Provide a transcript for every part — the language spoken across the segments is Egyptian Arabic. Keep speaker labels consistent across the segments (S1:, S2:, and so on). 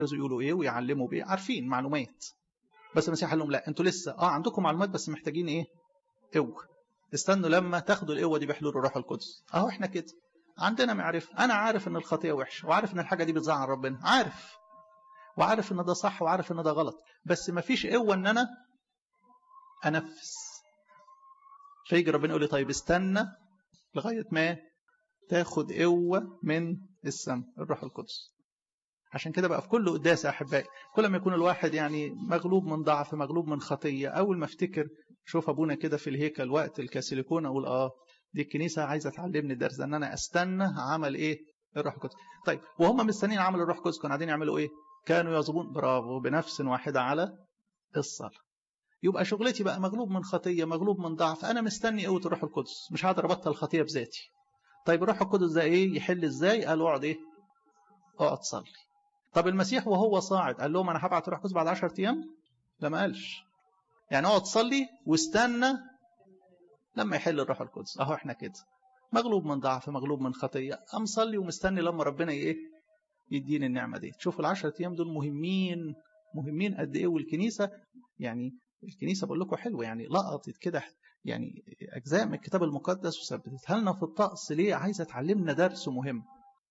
S1: يقولوا ايه ويعلموا بايه عارفين معلومات بس المسيح قال لهم لا انتوا لسه اه عندكم معلومات بس محتاجين ايه قوه استنوا لما تاخدوا القوه دي بحلول الروح القدس اهو احنا كده عندنا معرفه انا عارف ان الخطيه وحشه وعارف ان الحاجه دي بتزعل ربنا عارف وعارف ان ده صح وعارف ان ده غلط بس ما فيش قوه ان انا انفذ فيجي ربنا يقول لي طيب استنى لغايه ما تاخد قوه من السماء الروح القدس عشان كده بقى في كل قداس يا احبائي كل ما يكون الواحد يعني مغلوب من ضعف مغلوب من خطيه اول ما افتكر شوف ابونا كده في الهيكل وقت الكاسيليكون اقول اه دي الكنيسه عايزه تعلمني درس ان انا استنى عمل ايه الروح القدس طيب وهم مستنيين عمل الروح القدس كانوا قاعدين يعملوا ايه كانوا يظبون برافو بنفس واحده على الصلاه يبقى شغلتي بقى مغلوب من خطيه مغلوب من ضعف انا مستني قوه الروح القدس مش هقدر ابطل خطيه بذاتي طيب الروح القدس ده ايه يحل ازاي قال اقعد ايه اقعد صلي طب المسيح وهو صاعد قال لهم انا هبعت الروح القدس بعد 10 ايام لا ما قالش يعني اقعد صلي واستنى لما يحل الروح القدس اهو احنا كده مغلوب من ضعف مغلوب من خطيه ام صلي ومستني لما ربنا ايه يديني النعمه دي شوفوا العشرة ايام دول مهمين مهمين قد ايه والكنيسه يعني الكنيسه بقول لكم حلوه يعني لقطت كده يعني اجزاء من الكتاب المقدس وثبتتها لنا في الطقس ليه عايزه تعلمنا درس مهم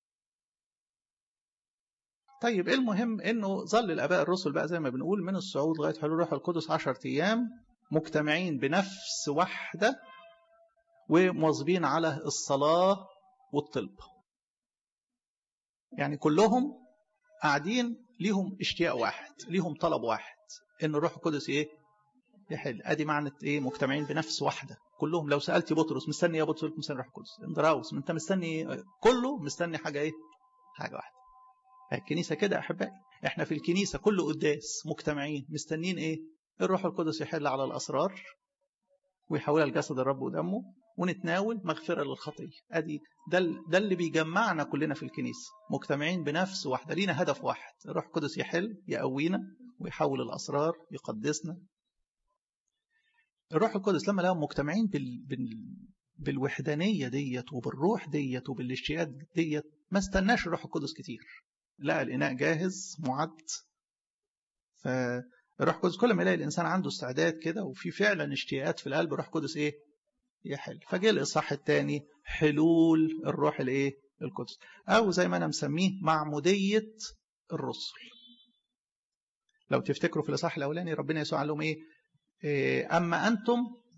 S1: طيب ايه المهم انه ظل الاباء الرسل بقى زي ما بنقول من الصعود لغايه حلول الروح القدس 10 ايام مجتمعين بنفس واحده ومواظبين على الصلاه والطلب. يعني كلهم قاعدين ليهم اشتياق واحد، ليهم طلب واحد ان الروح القدس ايه؟ يحل، ادي معنى ايه؟ مجتمعين بنفس واحده، كلهم لو سالت بطرس مستني يا بطرس مستني الروح القدس، اندراوس انت مستني كله مستني حاجه ايه؟ حاجه واحده. الكنيسة كده يا أحبائي إحنا في الكنيسة كل قداس مجتمعين مستنين إيه الروح القدس يحل على الأسرار ويحولها لجسد الرب ودمه ونتناول مغفرة للخطية أدي ده, ده اللي بيجمعنا كلنا في الكنيسة مجتمعين بنفس واحدة لينا هدف واحد الروح القدس يحل يقوينا ويحول الأسرار يقدسنا الروح القدس لما لهم مجتمعين بال... بال... بالوحدانية ديت وبالروح ديت وبالاشتياق ديت ما استناش الروح القدس كتير لقى الإناء جاهز معد فالروح القدس كل ما يلاقي الإنسان عنده استعداد كده وفي فعلا اشتياقات في القلب الروح القدس إيه؟ يحل فجاء الإصحاح الثاني حلول الروح الإيه؟ القدس أو زي ما أنا مسميه معمودية الرسل لو تفتكروا في الإصحاح الأولاني ربنا يسوع قال لهم إيه؟ إيه أما أنتم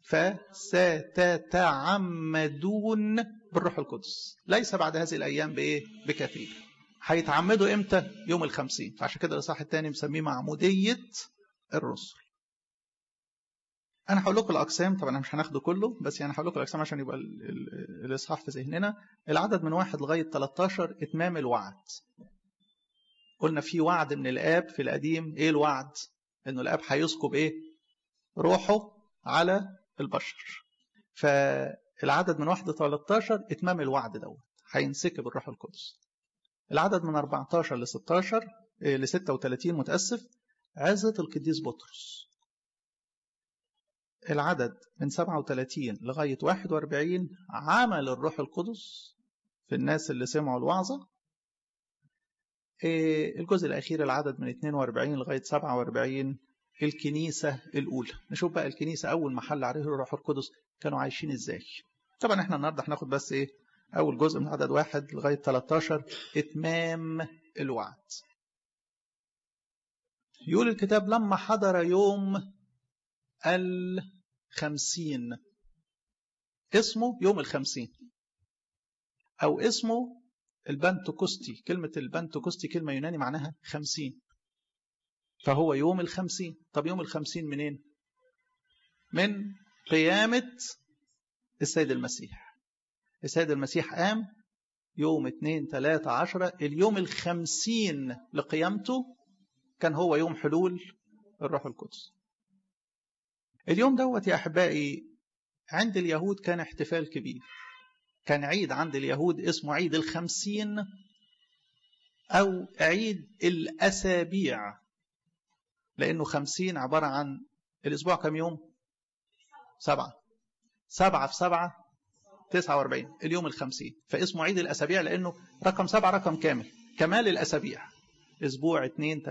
S1: فستتعمدون بالروح القدس ليس بعد هذه الأيام بإيه؟ بكثير هيتعمدوا امتى؟ يوم الخمسين فعشان كده الاصحاح الثاني مسميه معمودية الرسل. انا هقول لكم الاقسام طبعا مش هناخده كله بس يعني هقول لكم الاقسام عشان يبقى الاصحاح في ذهننا العدد من واحد لغايه 13 اتمام الوعد. قلنا في وعد من الاب في القديم ايه الوعد؟ انه الاب هيسكب ايه؟ روحه على البشر. فالعدد من واحد ل 13 اتمام الوعد دوت هينسكب الروح القدس. العدد من 14 ل 16 ل 36 متأسف عزة القديس بطرس العدد من 37 لغاية 41 عمل الروح القدس في الناس اللي سمعوا الوعظة الجزء الأخير العدد من 42 لغاية 47 الكنيسة الأولى نشوف بقى الكنيسة أول ما حل عليه الروح القدس كانوا عايشين إزاي طبعا احنا النهاردة هناخد بس إيه أول جزء من عدد واحد لغاية 13 إتمام الوعد يقول الكتاب لما حضر يوم الخمسين اسمه يوم الخمسين أو اسمه البنتكوستي كلمة البنتكوستي كلمة يوناني معناها خمسين فهو يوم الخمسين طب يوم الخمسين منين من قيامة السيد المسيح السيد المسيح قام يوم 2 3 10 اليوم الخمسين لقيامته كان هو يوم حلول الروح القدس اليوم دوت يا أحبائي عند اليهود كان احتفال كبير كان عيد عند اليهود اسمه عيد الخمسين أو عيد الأسابيع لأنه خمسين عبارة عن الأسبوع كم يوم سبعة سبعة في سبعة 49 اليوم الخمسين فاسمه عيد الأسابيع لأنه رقم سبعة رقم كامل كمال الأسابيع اسبوع اتنين